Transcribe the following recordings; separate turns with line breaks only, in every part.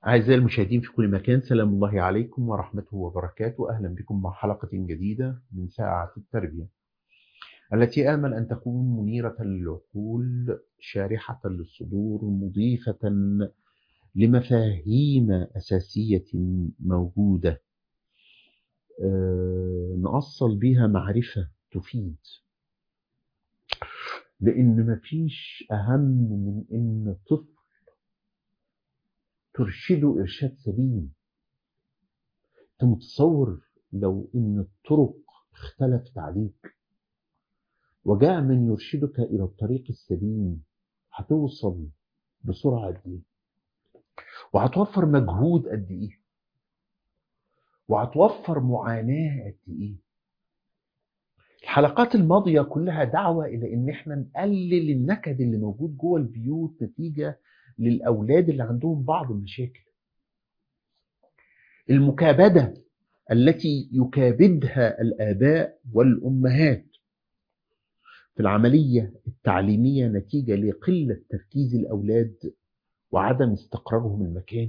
أعزائي المشاهدين في كل مكان سلام الله عليكم ورحمته وبركاته أهلا بكم مع حلقة جديدة من ساعة التربية التي آمل أن تكون منيرة للعقول شارحة للصدور مضيفة لمفاهيم أساسية موجودة آه، نأصل بها معرفة تفيد لأن مفيش أهم من إن طفل ترشده إرشاد سليم أنت متصور لو إن الطرق اختلفت عليك وجاء من يرشدك إلى الطريق السليم هتوصل بسرعة قد إيه وهتوفر مجهود قد إيه وهتوفر معاناة قد إيه الحلقات الماضية كلها دعوة إلى إن إحنا نقلل النكد اللي موجود جوه البيوت نتيجة للأولاد اللي عندهم بعض المشاكل المكابدة التي يكابدها الآباء والأمهات في العملية التعليمية نتيجة لقلة تركيز الأولاد وعدم استقرارهم المكاني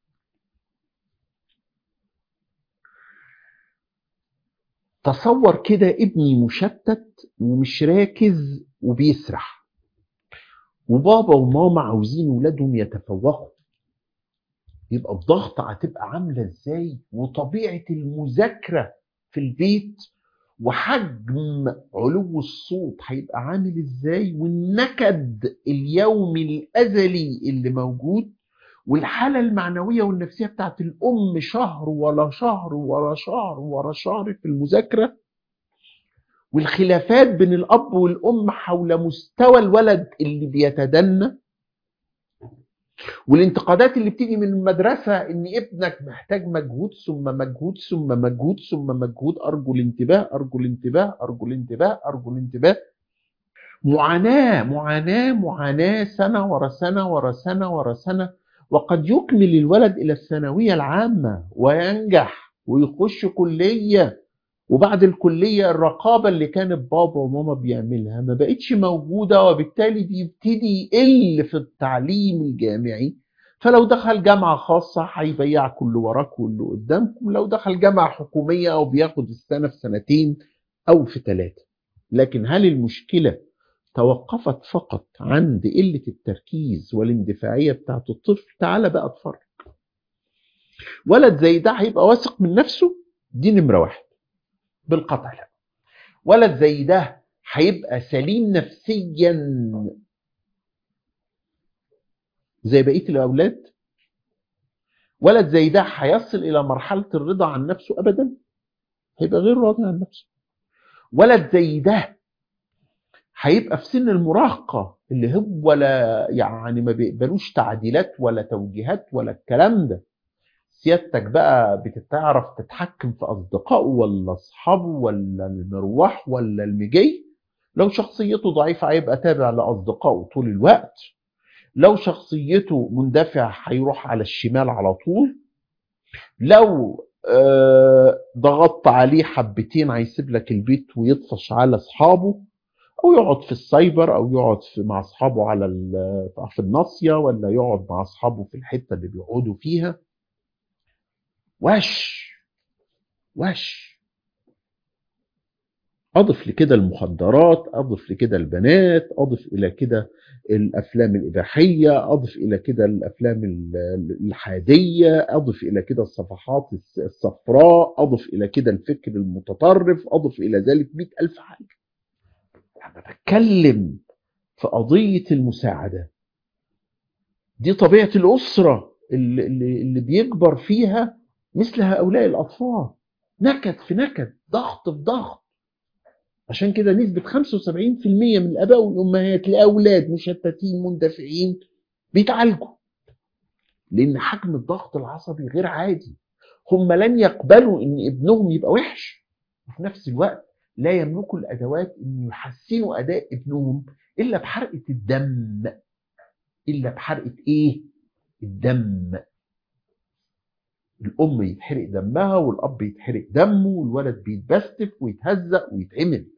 تصور كده ابني مشتت ومش راكز وبيسرح وبابا وماما عاوزين ولادهم يتفوقوا يبقى الضغط هتبقى عامله ازاي وطبيعه المذاكره في البيت وحجم علو الصوت هيبقى عامل ازاي والنكد اليومي الازلي اللي موجود والحاله المعنويه والنفسيه بتاعت الام شهر ولا شهر ولا شهر ورا شهر في المذاكره والخلافات بين الاب والام حول مستوى الولد اللي بيتدنى والانتقادات اللي بتيجي من المدرسه ان ابنك محتاج مجهود ثم مجهود ثم مجهود ثم مجهود ارجو الانتباه ارجو الانتباه ارجو الانتباه ارجو الانتباه معاناه معاناه معاناه سنه ورا سنه ورا سنه ورا سنه وقد يكمل الولد الى الثانويه العامه وينجح ويخش كليه وبعد الكلية الرقابة اللي كانت بابا وماما بيعملها ما بقتش موجودة وبالتالي بيبتدي يقل في التعليم الجامعي فلو دخل جامعة خاصة هيبيع كل وراك واللي قدامكم لو دخل جامعة حكومية أو بياخد السنة في سنتين أو في ثلاثة لكن هل المشكلة توقفت فقط عند قلة التركيز والاندفاعية بتاعت الطفل تعال بقى اتفرج ولد زي ده هيبقى واثق من نفسه دي نمرة واحد بالقطع لا ولد زي ده هيبقى سليم نفسيا زي بقيه الاولاد ولد زي ده هيصل الى مرحله الرضا عن نفسه ابدا هيبقى غير راضي عن نفسه ولد زي ده هيبقى في سن المراهقه اللي هو لا يعني ما بيقبلوش تعديلات ولا توجيهات ولا الكلام ده سيادتك بقى بتعرف تتحكم في أصدقائه ولا أصحابه ولا المروح ولا المجي لو شخصيته ضعيفة هيبقى تابع لأصدقائه طول الوقت لو شخصيته مندفع هيروح على الشمال على طول لو آه ضغطت عليه حبتين هيسيب لك البيت ويطفش على أصحابه أو يقعد في السايبر أو يقعد في مع أصحابه على في الناصية ولا يقعد مع أصحابه في الحتة اللي بيقعدوا فيها وش وش اضف لكده المخدرات اضف لكده البنات اضف الى كده الافلام الاباحيه اضف الى كده الافلام الحاديه اضف الى كده الصفحات الصفراء اضف الى كده الفكر المتطرف اضف الى ذلك مئة الف حاجه لما بتكلم في قضيه المساعده دي طبيعه الاسره اللي, اللي بيكبر فيها مثل هؤلاء الأطفال نكد في نكد ضغط في ضغط عشان كده نسبة 75% من الآباء والأمهات لأولاد مشتتين مندفعين بيتعالجوا لأن حجم الضغط العصبي غير عادي هم لن يقبلوا إن ابنهم يبقى وحش وفي نفس الوقت لا يملكوا الأدوات إن يحسنوا أداء ابنهم إلا بحرقة الدم إلا بحرقة إيه؟ الدم الام يتحرق دمها والاب يتحرق دمه والولد بيتبستف ويتهزق ويتعمل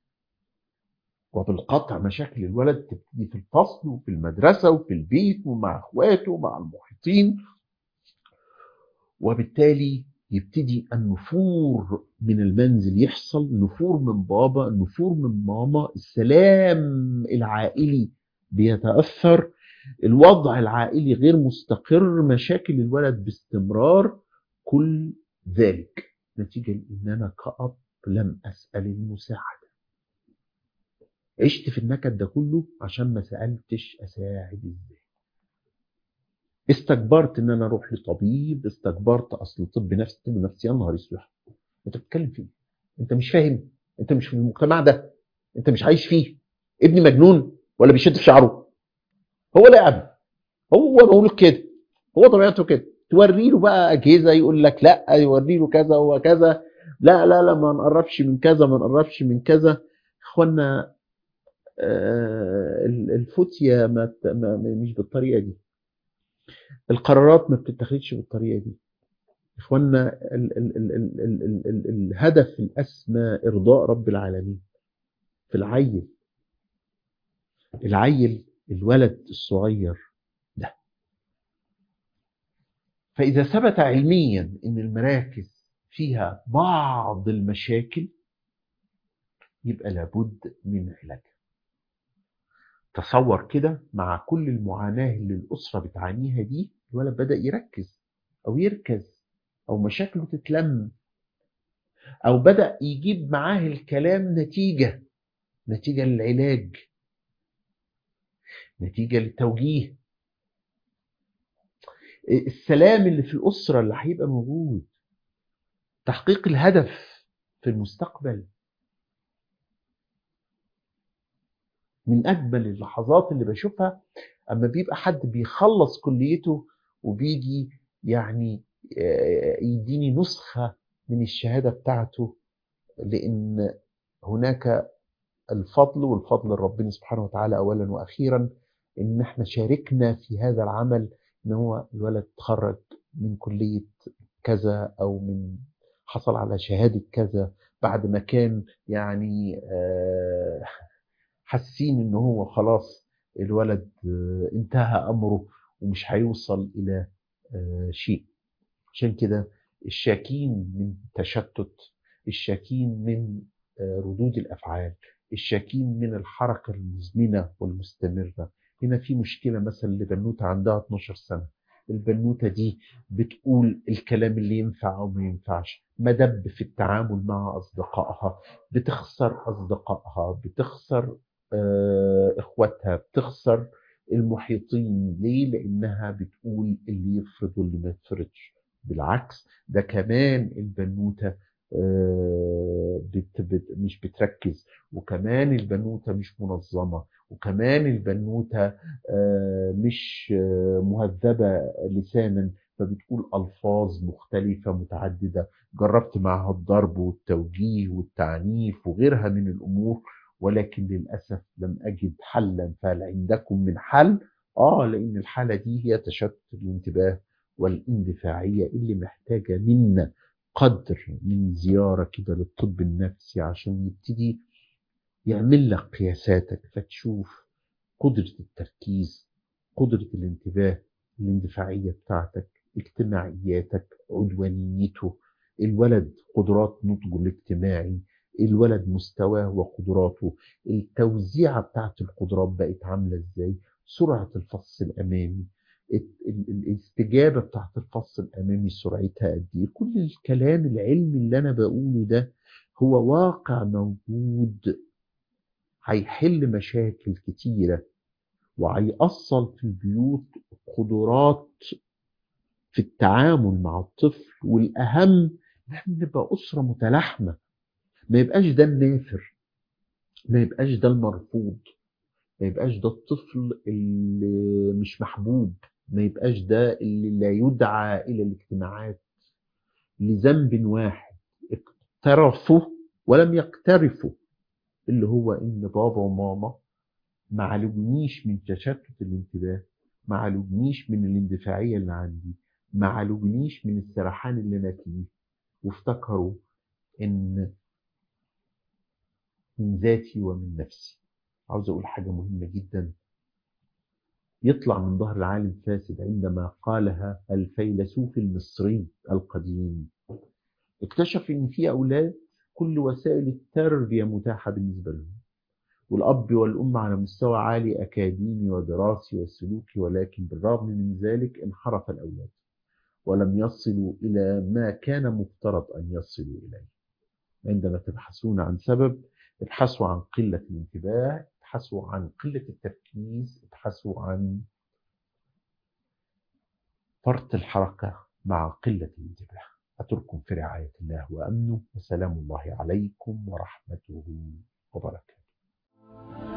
وبالقطع مشاكل الولد تبتدي في الفصل وفي المدرسه وفي البيت ومع اخواته ومع المحيطين وبالتالي يبتدي النفور من المنزل يحصل نفور من بابا نفور من ماما السلام العائلي بيتأثر الوضع العائلي غير مستقر مشاكل الولد باستمرار كل ذلك نتيجة لأن أنا كأب لم أسأل المساعدة عشت في النكد ده كله عشان ما سألتش أساعد إزاي استكبرت ان انا اروح لطبيب استكبرت اصل طب نفسي طب نفسي يا نهار اسود انت بتتكلم فيه انت مش فاهم انت مش في المجتمع ده انت مش عايش فيه ابني مجنون ولا بيشد في شعره هو لعب هو مولود كده هو طبيعته كده توري له بقى اجهزه يقول لك لا يوري له كذا وكذا لا لا لا ما نقربش من كذا ما نقربش من كذا اخوانا آه الفتيه ما مش بالطريقه دي القرارات ما بتتخذش بالطريقه دي اخوانا ال ال ال ال ال ال ال الهدف الاسمى ارضاء رب العالمين في العيل العيل الولد الصغير ده فاذا ثبت علميا ان المراكز فيها بعض المشاكل يبقى لابد من علاجها تصور كده مع كل المعاناة اللي الأسرة بتعانيها دي الولد بدأ يركز أو يركز أو مشاكله تتلم أو بدأ يجيب معاه الكلام نتيجة نتيجة للعلاج نتيجة للتوجيه السلام اللي في الأسرة اللي هيبقى موجود تحقيق الهدف في المستقبل من اجمل اللحظات اللي بشوفها اما بيبقى حد بيخلص كليته وبيجي يعني يديني نسخه من الشهاده بتاعته لان هناك الفضل والفضل لربنا سبحانه وتعالى اولا واخيرا ان احنا شاركنا في هذا العمل ان هو الولد تخرج من كليه كذا او من حصل على شهاده كذا بعد ما كان يعني آه حاسين ان هو خلاص الولد انتهى امره ومش هيوصل الى شيء عشان كده الشاكين من تشتت الشاكين من ردود الافعال الشاكين من الحركه المزمنه والمستمره هنا في مشكله مثلا لبنوته عندها 12 سنه البنوته دي بتقول الكلام اللي ينفع او ما ينفعش مدب في التعامل مع اصدقائها بتخسر اصدقائها بتخسر اخواتها بتخسر المحيطين ليه لانها بتقول اللي يفرض واللي ما يفرضش بالعكس ده كمان البنوته بت بت مش بتركز وكمان البنوته مش منظمه وكمان البنوته مش مهذبه لسانا فبتقول الفاظ مختلفه متعدده جربت معها الضرب والتوجيه والتعنيف وغيرها من الامور ولكن للأسف لم أجد حلا فهل عندكم من حل؟ آه لأن الحالة دي هي تشتت الانتباه والاندفاعية اللي محتاجة منا قدر من زيارة كده للطب النفسي عشان يبتدي يعمل لك قياساتك فتشوف قدرة التركيز قدرة الانتباه الاندفاعية بتاعتك اجتماعياتك عدوانيته الولد قدرات نضجه الاجتماعي الولد مستواه وقدراته التوزيعة بتاعت القدرات بقت عاملة ازاي سرعة الفص الأمامي الاستجابة بتاعت الفص الأمامي سرعتها قد ايه كل الكلام العلمي اللي أنا بقوله ده هو واقع موجود هيحل مشاكل كتيرة وهيأصل في البيوت قدرات في التعامل مع الطفل والأهم إن احنا نبقى أسرة متلاحمة ما يبقاش ده النافر ما يبقاش ده المرفوض ما يبقاش ده الطفل اللي مش محبوب ما يبقاش ده اللي لا يدعى إلى الاجتماعات لذنب واحد اقترفوا ولم يقترفوا اللي هو إن بابا وماما ما علمنيش من تشتت الانتباه ما علمنيش من الاندفاعية اللي عندي ما علمنيش من السرحان اللي أنا فيه وافتكروا إن من ذاتي ومن نفسي عاوز أقول حاجة مهمة جدا يطلع من ظهر العالم فاسد عندما قالها الفيلسوف المصري القديم اكتشف ان في اولاد كل وسائل التربيه متاحه بالنسبه لهم والاب والام على مستوى عالي اكاديمي ودراسي وسلوكي ولكن بالرغم من ذلك انحرف الاولاد ولم يصلوا الى ما كان مفترض ان يصلوا اليه عندما تبحثون عن سبب ابحثوا عن قله الانتباه ابحثوا عن قله التركيز ابحثوا عن فرط الحركه مع قله الانتباه أترككم في رعاية الله وأمنه وسلام الله عليكم ورحمته وبركاته